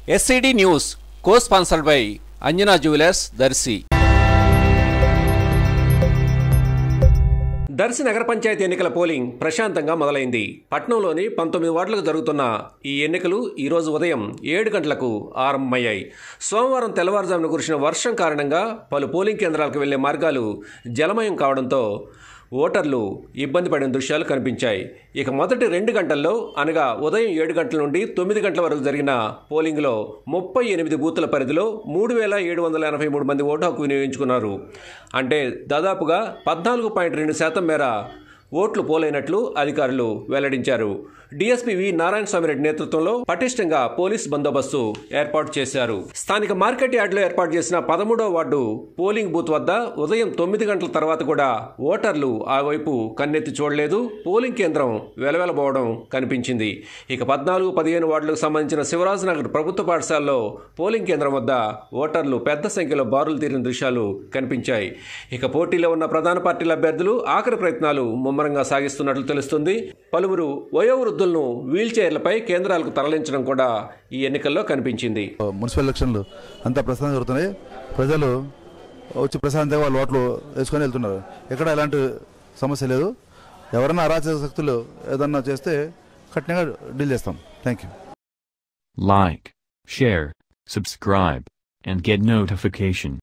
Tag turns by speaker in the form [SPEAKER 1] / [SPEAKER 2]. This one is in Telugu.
[SPEAKER 1] SCD news co sponsored by Anjana jewellers Darsi Darsi నగర పంచాయతీ ఎన్నికల పోలింగ్ ప్రశాంతంగా మొదలైంది పట్నంలోని పంతొమ్మిది వార్డులకు జరుగుతున్న ఈ ఎన్నికలు ఈ రోజు ఉదయం ఏడు గంటలకు ఆరంభమయ్యాయి సోమవారం తెల్లవారుజామున కురిసిన వర్షం కారణంగా పలు పోలింగ్ కేంద్రాలకు వెళ్లే మార్గాలు జలమయం కావడంతో ఓటర్లు ఇబ్బంది పడిన దృశ్యాలు కనిపించాయి ఇక మొదటి రెండు గంటల్లో అనగా ఉదయం ఏడు గంటల నుండి తొమ్మిది గంటల వరకు జరిగిన పోలింగ్లో ముప్పై ఎనిమిది బూతుల పరిధిలో మూడు వేల ఏడు వందల ఎనభై మూడు మంది ఓటు హక్కు వినియోగించుకున్నారు అంటే దాదాపుగా పద్నాలుగు పాయింట్ రెండు శాతం మేర ఓట్లు పోలైనట్లు అధికారులు వెల్లడించారు డీఎస్పీ వి నారాయణ స్వామి రెడ్డి నేతృత్వంలో పటిష్టంగా పోలీస్ బందోబస్తు ఏర్పాటు చేశారు స్థానిక మార్కెట్ యార్డులో ఏర్పాటు చేసిన పదమూడవ వార్డు పోలింగ్ బూత్ వద్ద ఉదయం తొమ్మిది గంటల తర్వాత కూడా ఓటర్లు ఆ వైపు కన్నెత్తి చూడలేదు పోలింగ్ కేంద్రం వెలవెలబోవడం కనిపించింది ఇక పద్నాలుగు పదిహేను వార్డులకు సంబంధించిన శివరాజనగర్ ప్రభుత్వ పాఠశాలలో పోలింగ్ కేంద్రం వద్ద ఓటర్లు పెద్ద సంఖ్యలో బారులు తీరిన దృశ్యాలు కనిపించాయి ఇక పోటీలో ఉన్న ప్రధాన పార్టీల అభ్యర్థులు ఆఖరి ప్రయత్నాలు ముమ్మరంగా సాగిస్తున్నట్లు తెలుస్తుంది పలువురు వయోవృద్ధులను వీల్ చైర్లపై కేంద్రాలకు తరలించడం కూడా ఈ ఎన్నికల్లో కనిపించింది
[SPEAKER 2] మున్సిపల్ ఎలక్షన్లు అంతా ప్రశాంతంగా జరుగుతున్నాయి ప్రజలు వచ్చి ప్రశాంతంగా వాళ్ళు ఓట్లు వేసుకొని వెళ్తున్నారు ఎక్కడ ఎలాంటి సమస్య లేదు ఎవరైనా అరాచక శక్తులు ఏదన్నా చేస్తే కఠినంగా డీల్ చేస్తాం thank you
[SPEAKER 3] Like, share, subscribe, and get notification.